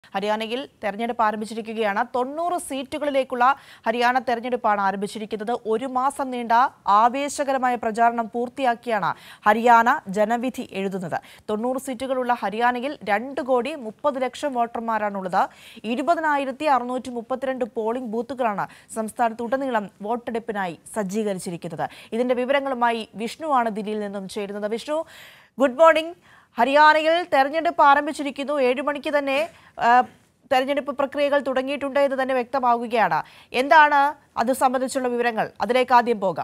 ഹരിയാനയിൽ തെരഞ്ഞെടുപ്പ് ആരംഭിച്ചിരിക്കുകയാണ് തൊണ്ണൂറ് സീറ്റുകളിലേക്കുള്ള ഹരിയാന തെരഞ്ഞെടുപ്പാണ് ആരംഭിച്ചിരിക്കുന്നത് ഒരു മാസം നീണ്ട ആവേശകരമായ പ്രചാരണം പൂർത്തിയാക്കിയാണ് ഹരിയാന ജനവിധി എഴുതുന്നത് തൊണ്ണൂറ് സീറ്റുകളുള്ള ഹരിയാനയിൽ രണ്ട് കോടി മുപ്പത് ലക്ഷം വോട്ടർമാരാണുള്ളത് ഇരുപതിനായിരത്തി അറുന്നൂറ്റി മുപ്പത്തിരണ്ട് പോളിംഗ് ബൂത്തുകളാണ് സംസ്ഥാനത്തുടനീളം വോട്ടെടുപ്പിനായി സജ്ജീകരിച്ചിരിക്കുന്നത് ഇതിന്റെ വിവരങ്ങളുമായി വിഷ്ണുവാണ് ദില്ലിയിൽ നിന്നും ചേരുന്നത് വിഷ്ണു ഗുഡ് മോർണിംഗ് ഹരിയാനയിൽ തെരഞ്ഞെടുപ്പ് ആരംഭിച്ചിരിക്കുന്നു ഏഴു മണിക്ക് തന്നെ ആ, തെരഞ്ഞെടുപ്പ് പ്രക്രിയകൾ തുടങ്ങിയിട്ടുണ്ട് എന്ന് തന്നെ വ്യക്തമാകുകയാണ് എന്താണ് അത് സംബന്ധിച്ചുള്ള വിവരങ്ങൾ അതിലേക്ക് ആദ്യം പോകാം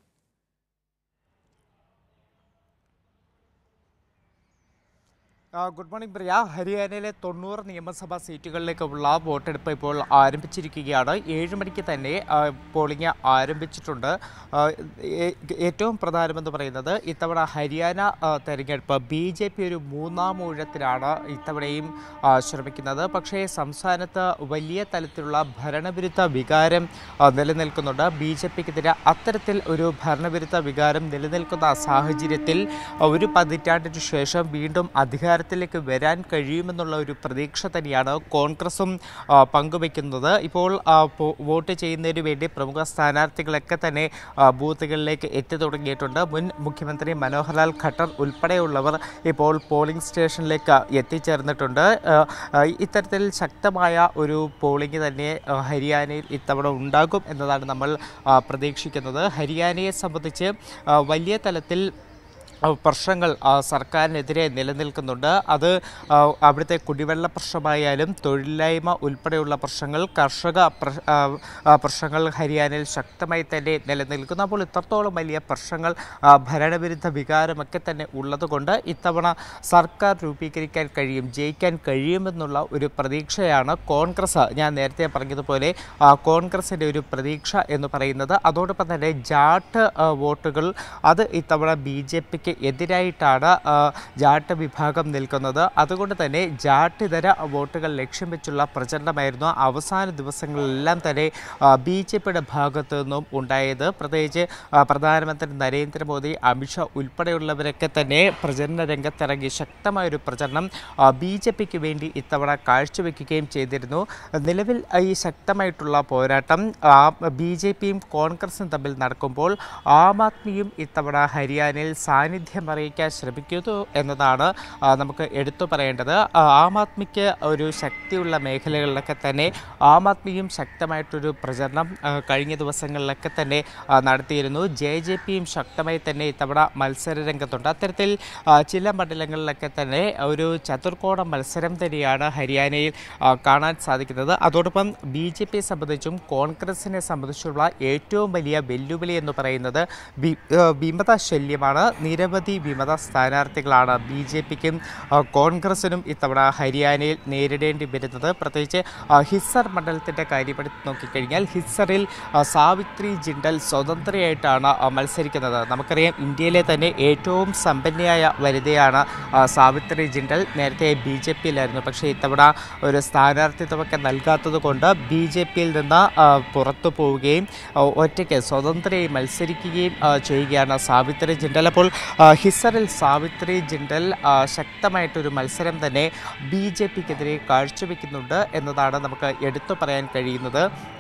ആ, ഗുഡ് മോർണിംഗ് പ്രിയ ഹരിയാനയിലെ തൊണ്ണൂറ് നിയമസഭാ സീറ്റുകളിലേക്കുള്ള വോട്ടെടുപ്പ് ഇപ്പോൾ ആരംഭിച്ചിരിക്കുകയാണ് ഏഴ് മണിക്ക് തന്നെ ആ, പോളിംഗ് ആരംഭിച്ചിട്ടുണ്ട് ആ, ഏ- ഏറ്റവും പ്രധാനമെന്ന് പറയുന്നത് ഇത്തവണ ഹരിയാന ആ, തെരഞ്ഞെടുപ്പ് ബി ജെ പി ഒരു മൂന്നാം ഊഴത്തിലാണ് ഇത്തവണയും ആ, ശ്രമിക്കുന്നത് പക്ഷേ സംസ്ഥാനത്ത് വലിയ തലത്തിലുള്ള ഭരണവിരുദ്ധ വികാരം ആ, നിലനിൽക്കുന്നുണ്ട് ബി ജെ പിക്കെതിരെ അത്തരത്തിൽ ഒരു ഭരണവിരുദ്ധ വികാരം നിലനിൽക്കുന്ന സാഹചര്യത്തിൽ ആ, ഒരു പതിറ്റാണ്ടിന് ശേഷം വീണ്ടും അധികാരത്തിലേക്ക് വരാൻ കഴിയുമെന്നുള്ള ഒരു പ്രതീക്ഷ തന്നെയാണ് കോൺഗ്രസും ആ, പങ്കുവെക്കുന്നത് ഇപ്പോൾ ആ, പോ- വോട്ട് ചെയ്യുന്നതിന് വേണ്ടി പ്രമുഖ സ്ഥാനാർത്ഥികളൊക്കെ തന്നെ ആ, ബൂത്തുകളിലേക്ക് എത്തി തുടങ്ങിയിട്ടുണ്ട് മുൻ മുഖ്യമന്ത്രി മനോഹർലാൽ ഖട്ടർ ഉൾപ്പെടെയുള്ളവർ ഇപ്പോൾ പോളിംഗ് സ്റ്റേഷനിലേക്ക് എത്തിച്ചേർന്നിട്ടുണ്ട് ആ, ആ, ഇത്തരത്തിൽ ശക്തമായ ഒരു പോളിംഗ് തന്നെ ആ, ഹരിയാനയിൽ ഇത്തവണ ഉണ്ടാകും എന്നതാണ് നമ്മൾ ആ, പ്രതീക്ഷിക്കുന്നത് ഹരിയാനയെ സംബന്ധിച്ച് ആ, വലിയ തലത്തിൽ ആ, പ്രശ്നങ്ങൾ ആ, സർക്കാരിനെതിരെ നിലനിൽക്കുന്നുണ്ട് അത് ആ, അവിടുത്തെ കുടിവെള്ള പ്രശ്നമായാലും തൊഴിലില്ലായ്മ ഉൾപ്പെടെയുള്ള പ്രശ്നങ്ങൾ കർഷക പ്ര- ആ, ആ, പ്രശ്നങ്ങൾ ഹരിയാനയിൽ ശക്തമായി തന്നെ നിലനിൽക്കുന്നു അപ്പോൾ ഇത്രത്തോളം വലിയ പ്രശ്നങ്ങൾ ആ, ഭരണവിരുദ്ധ വികാരമൊക്കെ തന്നെ ഉള്ളതുകൊണ്ട് ഇത്തവണ സർക്കാർ രൂപീകരിക്കാൻ കഴിയും ജയിക്കാൻ കഴിയുമെന്നുള്ള ഒരു പ്രതീക്ഷയാണ് കോൺഗ്രസ് ഞാൻ നേരത്തെ പറഞ്ഞതുപോലെ ആ, കോൺഗ്രസിൻ്റെ ഒരു പ്രതീക്ഷ എന്ന് പറയുന്നത് അതോടൊപ്പം തന്നെ ജാട്ട് ആ, വോട്ടുകൾ അത് ഇത്തവണ ബി ജെ പിക്ക് എതിരായിട്ടാണ് ആ, ജാട്ട് വിഭാഗം നിൽക്കുന്നത് അതുകൊണ്ട് തന്നെ ജാട്ടിതര വോട്ടുകൾ ലക്ഷ്യം വെച്ചുള്ള പ്രചരണമായിരുന്നു അവസാന ദിവസങ്ങളിലെല്ലാം തന്നെ ബി ജെ പിയുടെ ഭാഗത്തു നിന്നും ഉണ്ടായത് പ്രത്യേകിച്ച് ആ, പ്രധാനമന്ത്രി നരേന്ദ്രമോദി അമിത്ഷാ ഉൾപ്പെടെയുള്ളവരൊക്കെ തന്നെ പ്രചരണ രംഗത്തിറങ്ങി ശക്തമായൊരു പ്രചരണം ബി ജെ പിക്ക് വേണ്ടി ഇത്തവണ കാഴ്ചവെക്കുകയും ചെയ്തിരുന്നു നിലവിൽ ഈ ശക്തമായിട്ടുള്ള പോരാട്ടം ബി ജെ പിയും കോൺഗ്രസും തമ്മിൽ നടക്കുമ്പോൾ ആം ആദ്മിയും ഇത്തവണ ഹരിയാനയിൽ സാന്നിധ്യം അറിയിക്കാൻ ശ്രമിക്കുന്നു എന്നതാണ് ആ, നമുക്ക് എടുത്തു പറയേണ്ടത് ആ, ആം ആദ്മിക്ക് ഒരു ശക്തിയുള്ള മേഖലകളിലൊക്കെ തന്നെ ആം ആദ്മിയും ശക്തമായിട്ടൊരു പ്രചരണം ആ, കഴിഞ്ഞ ദിവസങ്ങളിലൊക്കെ തന്നെ ആ, നടത്തിയിരുന്നു ജെ ജെ പിയും ശക്തമായി തന്നെ ഇത്തവണ മത്സര രംഗത്തുണ്ട് അത്തരത്തിൽ ആ, ചില മണ്ഡലങ്ങളിലൊക്കെ തന്നെ ഒരു ചതുർക്കോണ മത്സരം തന്നെയാണ് ഹരിയാനയിൽ ആ, കാണാൻ സാധിക്കുന്നത് അതോടൊപ്പം ബി ജെ പിയെ സംബന്ധിച്ചും കോൺഗ്രസിനെ സംബന്ധിച്ചുള്ള ഏറ്റവും വലിയ വെല്ലുവിളി എന്ന് പറയുന്നത് വി- ആ, വിമത ശല്യമാണ് നിരവധി വിമത സ്ഥാനാർത്ഥികളാണ് ബി ജെ പിക്കും കോൺഗ്രസിനും ഇത്തവണ ഹരിയാനയിൽ നേരിടേണ്ടി വരുന്നത് പ്രത്യേകിച്ച് ആ, ഹിസ്സർ മണ്ഡലത്തിൻ്റെ കാര്യം എടുത്ത് നോക്കിക്കഴിഞ്ഞാൽ ഹിസ്സറിൽ ആ, സാവിത്രി ജിണ്ടൽ സ്വതന്ത്രയായിട്ടാണ് ആ, മത്സരിക്കുന്നത് നമുക്കറിയാം ഇന്ത്യയിലെ തന്നെ ഏറ്റവും സമ്പന്നയായ വനിതയാണ് ആ, സാവിത്രി ജിണ്ടൽ നേരത്തെ ബി ജെ പിയിലായിരുന്നു പക്ഷേ ഇത്തവണ ഒരു സ്ഥാനാർത്ഥിത്വമൊക്കെ നൽകാത്തത് കൊണ്ട് ബി ജെ പിയിൽ നിന്ന് ആ, പുറത്തു പോവുകയും ആ, ഒറ്റയ്ക്ക് സ്വതന്ത്രയായി മത്സരിക്കുകയും ആ, ചെയ്യുകയാണ് സാവിത്രി ജിണ്ടൽ അപ്പോൾ ആ, ഹിസ്സറിൽ സാവിത്രി ജിണ്ടൽ ആ, ശക്തമായിട്ടൊരു മത്സരം തന്നെ ബി ജെ പിക്കെതിരെ കാഴ്ചവെക്കുന്നുണ്ട് എന്നതാണ് നമുക്ക് എടുത്തു പറയാൻ കഴിയുന്നത്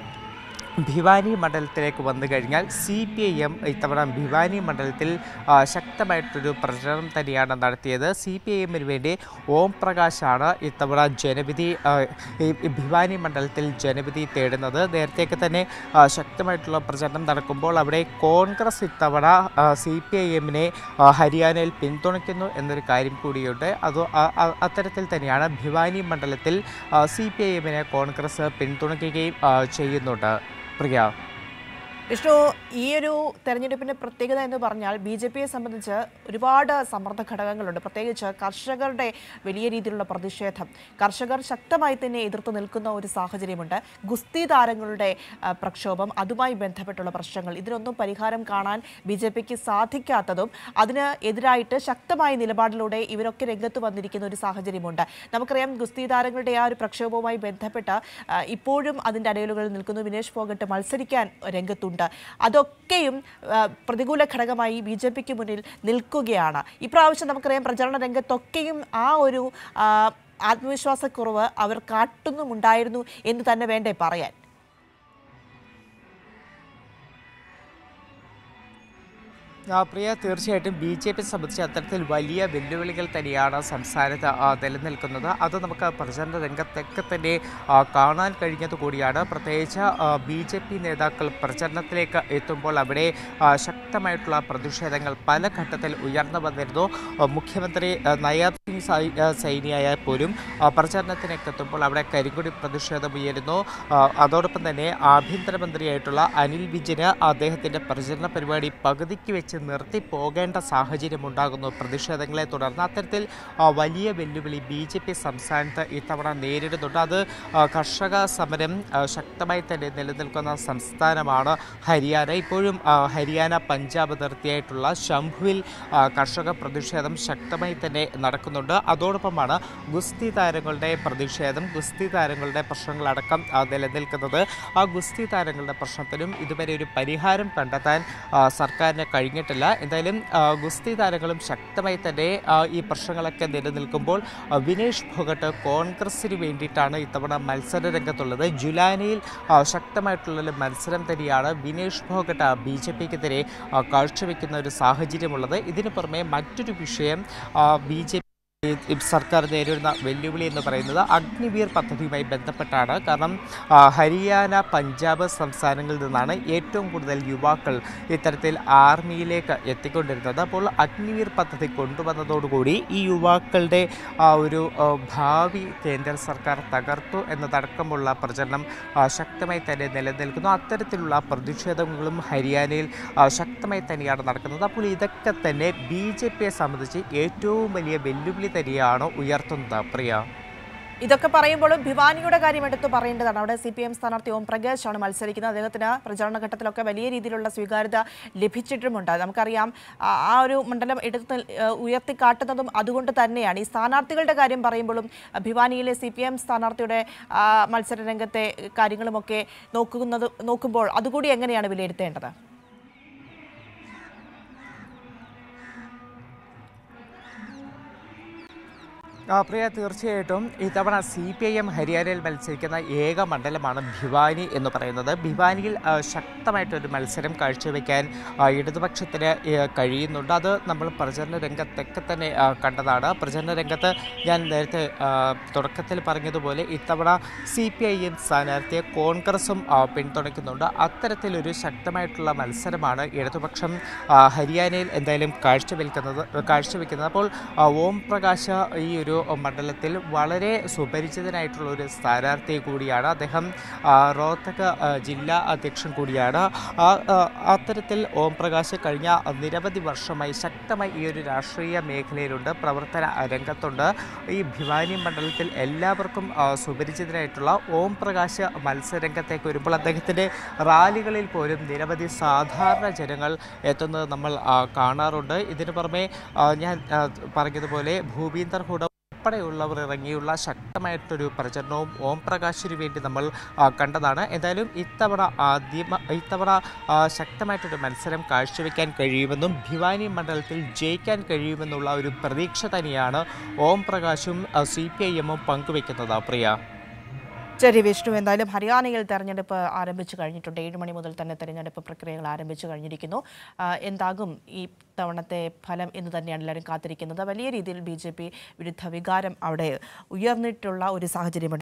ഭിവാനി മണ്ഡലത്തിലേക്ക് വന്നു കഴിഞ്ഞാൽ സി പി ഐ എം ഇത്തവണ ഭിവാനി മണ്ഡലത്തിൽ ആ, ശക്തമായിട്ടൊരു പ്രചരണം തന്നെയാണ് നടത്തിയത് സി പി ഐ എമ്മിന് വേണ്ടി ഓം പ്രകാശാണ് ഇത്തവണ ജനവിധി ആ, ഈ ഈ ഭിവാനി മണ്ഡലത്തിൽ ജനവിധി തേടുന്നത് നേരത്തെയൊക്കെ തന്നെ ആ, ശക്തമായിട്ടുള്ള പ്രചരണം നടക്കുമ്പോൾ അവിടെ കോൺഗ്രസ് ഇത്തവണ സി പി ഐ എമ്മിനെ ഹരിയാനയിൽ പിന്തുണയ്ക്കുന്നു എന്നൊരു കാര്യം കൂടിയുണ്ട് അത് ആ- ആ- അത്തരത്തിൽ തന്നെയാണ് ഭിവാനി മണ്ഡലത്തിൽ സി പി ഐ എമ്മിനെ കോൺഗ്രസ് പിന്തുണയ്ക്കുകയും ആ, ചെയ്യുന്നുണ്ട് പ്രിയ വിഷ്ണു ഈ ഒരു തെരഞ്ഞെടുപ്പിന്റെ പ്രത്യേകത എന്ന് പറഞ്ഞാൽ ബി ജെ പിയെ സംബന്ധിച്ച് ഒരുപാട് സമ്മർദ്ദ ഘടകങ്ങളുണ്ട് പ്രത്യേകിച്ച് കർഷകരുടെ വലിയ രീതിയിലുള്ള പ്രതിഷേധം കർഷകർ ശക്തമായി തന്നെ എതിർത്ത് നിൽക്കുന്ന ഒരു സാഹചര്യമുണ്ട് ഗുസ്തി താരങ്ങളുടെ ആ, പ്രക്ഷോഭം അതുമായി ബന്ധപ്പെട്ടുള്ള പ്രശ്നങ്ങൾ ഇതിനൊന്നും പരിഹാരം കാണാൻ ബി ജെ പിക്ക് സാധിക്കാത്തതും അതിന് എതിരായിട്ട് ശക്തമായ നിലപാടിലൂടെ ഇവരൊക്കെ രംഗത്ത് വന്നിരിക്കുന്ന ഒരു സാഹചര്യമുണ്ട് നമുക്കറിയാം ഗുസ്തി താരങ്ങളുടെ ആ ഒരു പ്രക്ഷോഭവുമായി ബന്ധപ്പെട്ട് ആ, ഇപ്പോഴും അതിൻ്റെ അടയലുകളിൽ നിൽക്കുന്നു വിനേഷ് ഫോഗട്ട് മത്സരിക്കാൻ രംഗത്തുണ്ട് അതൊക്കെയും ആ, പ്രതികൂല ഘടകമായി ബി ജെ പിക്ക് മുന്നിൽ നിൽക്കുകയാണ് ഇപ്രാവശ്യം നമുക്കറിയാം പ്രചരണ രംഗത്തൊക്കെയും ആ ഒരു ആ, ആത്മവിശ്വാസക്കുറവ് അവർ കാട്ടുന്നുമുണ്ടായിരുന്നു എന്ന് തന്നെ വേണ്ടേ പറയാൻ ആ, പ്രിയ തീർച്ചയായിട്ടും ബി ജെ പി സംബന്ധിച്ച് അത്തരത്തിൽ വലിയ വെല്ലുവിളികൾ തന്നെയാണ് സംസ്ഥാനത്ത് ആ, നിലനിൽക്കുന്നത് അത് നമുക്ക് പ്രചരണ രംഗത്തൊക്കെ തന്നെ ആ, കാണാൻ കഴിഞ്ഞത് കൂടിയാണ് പ്രത്യേകിച്ച് ബി ജെ പി നേതാക്കൾ പ്രചരണത്തിലേക്ക് എത്തുമ്പോൾ അവിടെ ആ, ശക്തമായിട്ടുള്ള പ്രതിഷേധങ്ങൾ പല ഘട്ടത്തിൽ ഉയർന്നു വന്നിരുന്നു ആ, മുഖ്യമന്ത്രി ആ, നയാബ് സിംഗ് സൈ- ആ, സൈനിയായാൽ പോലും ആ, പ്രചരണത്തിലേക്ക് എത്തുമ്പോൾ അവിടെ കരിങ്കൊടി പ്രതിഷേധം ഉയരുന്നു ആ, അതോടൊപ്പം തന്നെ ആഭ്യന്തരമന്ത്രിയായിട്ടുള്ള അനിൽ വിജയന് അദ്ദേഹത്തിൻ്റെ പ്രചരണ പരിപാടി പകുതിക്ക് വെച്ച് നിർത്തി പോകേണ്ട സാഹചര്യം ഉണ്ടാകുന്നു പ്രതിഷേധങ്ങളെ തുടർന്ന് അത്തരത്തിൽ ആ, വലിയ വെല്ലുവിളി ബി ജെ പി സംസ്ഥാനത്ത് ഇത്തവണ നേരിടുന്നുണ്ട് അത് ആ, കർഷക സമരം ആ, ശക്തമായി തന്നെ നിലനിൽക്കുന്ന സംസ്ഥാനമാണ് ഹരിയാന ഇപ്പോഴും ആ, ഹരിയാന പഞ്ചാബ് അതിർത്തിയായിട്ടുള്ള ശംഭുവിൽ ആ, കർഷക പ്രതിഷേധം ശക്തമായി തന്നെ നടക്കുന്നുണ്ട് അതോടൊപ്പമാണ് ഗുസ്തി താരങ്ങളുടെ പ്രതിഷേധം ഗുസ്തി താരങ്ങളുടെ പ്രശ്നങ്ങളടക്കം ആ, നിലനിൽക്കുന്നത് ആ ഗുസ്തി താരങ്ങളുടെ പ്രശ്നത്തിനും ഇതുവരെ ഒരു പരിഹാരം കണ്ടെത്താൻ ആ, സർക്കാരിന് കഴിഞ്ഞിട്ടില്ല എന്തായാലും ആ, ഗുസ്തി താരങ്ങളും ശക്തമായി തന്നെ ആ, ഈ പ്രശ്നങ്ങളൊക്കെ നിലനിൽക്കുമ്പോൾ ആ, വിനേഷ് ഭോഗട്ട് കോൺഗ്രസിന് വേണ്ടിയിട്ടാണ് ഇത്തവണ മത്സര രംഗത്തുള്ളത് ജുലാനിയിൽ ആ, ശക്തമായിട്ടുള്ള ഒരു മത്സരം തന്നെയാണ് വിനേഷ് ഭോഗട്ട് ബി ജെ പിക്കെതിരെ കാഴ്ചവെക്കുന്ന ഒരു സാഹചര്യമുള്ളത് ഇതിനു പുറമെ മറ്റൊരു വിഷയം ബി ജെ ഈ സർക്കാർ നേരിടുന്ന വെല്ലുവിളി എന്ന് പറയുന്നത് അഗ്നിവീർ പദ്ധതിയുമായി ബന്ധപ്പെട്ടാണ് കാരണം ആ, ഹരിയാന പഞ്ചാബ് സംസ്ഥാനങ്ങളിൽ നിന്നാണ് ഏറ്റവും കൂടുതൽ യുവാക്കൾ ഇത്തരത്തിൽ ആർമിയിലേക്ക് എത്തിക്കൊണ്ടിരുന്നത് അപ്പോൾ അഗ്നിവീർ പദ്ധതി കൊണ്ടുവന്നതോടുകൂടി ഈ യുവാക്കളുടെ ആ ഒരു ആ, ഭാവി കേന്ദ്ര സർക്കാർ തകർത്തു എന്നതടക്കമുള്ള പ്രചരണം ആ, ശക്തമായി തന്നെ നിലനിൽക്കുന്നു അത്തരത്തിലുള്ള പ്രതിഷേധങ്ങളും ഹരിയാനയിൽ ആ, ശക്തമായി തന്നെയാണ് നടക്കുന്നത് അപ്പോൾ ഇതൊക്കെ തന്നെ ബി ജെ പിയെ സംബന്ധിച്ച് ഏറ്റവും വലിയ വെല്ലുവിളി തന്നെയാണ് ഉയർത്തുന്നത് പ്രിയ ഇതൊക്കെ പറയുമ്പോഴും ഭിവാനിയുടെ കാര്യം എടുത്തു പറയേണ്ടതാണ് അവിടെ സി പി എം സ്ഥാനാർത്ഥി ഓം പ്രകാശ് ആണ് മത്സരിക്കുന്നത് അദ്ദേഹത്തിന് പ്രചാരണ ഘട്ടത്തിലൊക്കെ വലിയ രീതിയിലുള്ള സ്വീകാര്യത ലഭിച്ചിട്ടുമുണ്ട് നമുക്കറിയാം ആ ആ ഒരു മണ്ഡലം എടുത്ത് ഉയർത്തിക്കാട്ടുന്നതും അതുകൊണ്ട് തന്നെയാണ് ഈ സ്ഥാനാർത്ഥികളുടെ കാര്യം പറയുമ്പോഴും ഭിവാനിയിലെ സി പി എം സ്ഥാനാർത്ഥിയുടെ ആ, മത്സര രംഗത്തെ കാര്യങ്ങളുമൊക്കെ നോക്കുന്നത് നോക്കുമ്പോൾ അതുകൂടി എങ്ങനെയാണ് വിലയിരുത്തേണ്ടത് ആ, പ്രിയ തീർച്ചയായിട്ടും ഇത്തവണ സി പി ഐ എം ഹരിയാനയിൽ മത്സരിക്കുന്ന ഏക മണ്ഡലമാണ് ഭിവാനി എന്ന് പറയുന്നത് ഭിവാനിയിൽ ആ, ശക്തമായിട്ടൊരു മത്സരം കാഴ്ചവെക്കാൻ ആ, ഇടതുപക്ഷത്തിന് ഏ, കഴിയുന്നുണ്ട് അത് നമ്മൾ പ്രചരണ രംഗത്തൊക്കെ തന്നെ ആ, കണ്ടതാണ് പ്രചരണ രംഗത്ത് ഞാൻ നേരത്തെ ആ, തുടക്കത്തിൽ പറഞ്ഞതുപോലെ ഇത്തവണ സി പി ഐ എം സ്ഥാനാർത്ഥിയെ കോൺഗ്രസും ആ, പിന്തുണയ്ക്കുന്നുണ്ട് അത്തരത്തിലൊരു ശക്തമായിട്ടുള്ള മത്സരമാണ് ഇടതുപക്ഷം ആ, ഹരിയാനയിൽ എന്തായാലും കാഴ്ചവെക്കുന്നത് കാഴ്ചവെക്കുന്നത് അപ്പോൾ ആ, ഓം പ്രകാശ് ഈ ഒരു മണ്ഡലത്തിൽ വളരെ സുപരിചിതനായിട്ടുള്ള ഒരു സ്ഥാനാർത്ഥി കൂടിയാണ് അദ്ദേഹം ആ, റോഹ്തക് ആ, ജില്ലാ അധ്യക്ഷൻ കൂടിയാണ് ആ, ആ, അത്തരത്തിൽ ഓം പ്രകാശ് കഴിഞ്ഞ നിരവധി വർഷമായി ശക്തമായി ഈ ഒരു രാഷ്ട്രീയ മേഖലയിലുണ്ട് പ്രവർത്തന രംഗത്തുണ്ട് ഈ ഭിവാനി മണ്ഡലത്തിൽ എല്ലാവർക്കും ആ, സുപരിചിതനായിട്ടുള്ള ഓം പ്രകാശ് മത്സരരംഗത്തേക്ക് വരുമ്പോൾ അദ്ദേഹത്തിൻ്റെ റാലികളിൽ പോലും നിരവധി സാധാരണ ജനങ്ങൾ എത്തുന്നത് നമ്മൾ ആ, കാണാറുണ്ട് ഇതിനു പുറമെ ആ, ഞാൻ ആ, പറഞ്ഞതുപോലെ ഭൂപീന്ദർ ഹൂഡ ഉൾപ്പെടെയുള്ളവർ ഇറങ്ങിയുള്ള ശക്തമായിട്ടൊരു പ്രചരണവും ഓം പ്രകാശിന് വേണ്ടി നമ്മൾ ആ, കണ്ടതാണ് എന്തായാലും ഇത്തവണ ആദ്യം ഇത്തവണ ആ, ശക്തമായിട്ടൊരു മത്സരം കാഴ്ചവെക്കാൻ കഴിയുമെന്നും ഭിവാനി മണ്ഡലത്തിൽ ജയിക്കാൻ കഴിയുമെന്നുള്ള ഒരു പ്രതീക്ഷ തന്നെയാണ് ഓം പ്രകാശും സി പി ഐ എമ്മും പങ്കുവെക്കുന്നത് പ്രിയ ശരി വിഷ്ണു എന്തായാലും ഹരിയാനയിൽ തെരഞ്ഞെടുപ്പ് ആരംഭിച്ചു കഴിഞ്ഞിട്ടുണ്ട് ഏഴ് മണി മുതൽ തന്നെ തെരഞ്ഞെടുപ്പ് പ്രക്രിയകൾ ആരംഭിച്ചു കഴിഞ്ഞിരിക്കുന്നു ആ, എന്താകും ഈ തവണത്തെ ഫലം എന്ന് തന്നെയാണ് എല്ലാവരും കാത്തിരിക്കുന്നത് വലിയ രീതിയിൽ ബി ജെ പി വിരുദ്ധ വികാരം അവിടെ ഉയർന്നിട്ടുള്ള ഒരു സാഹചര്യമുണ്ട്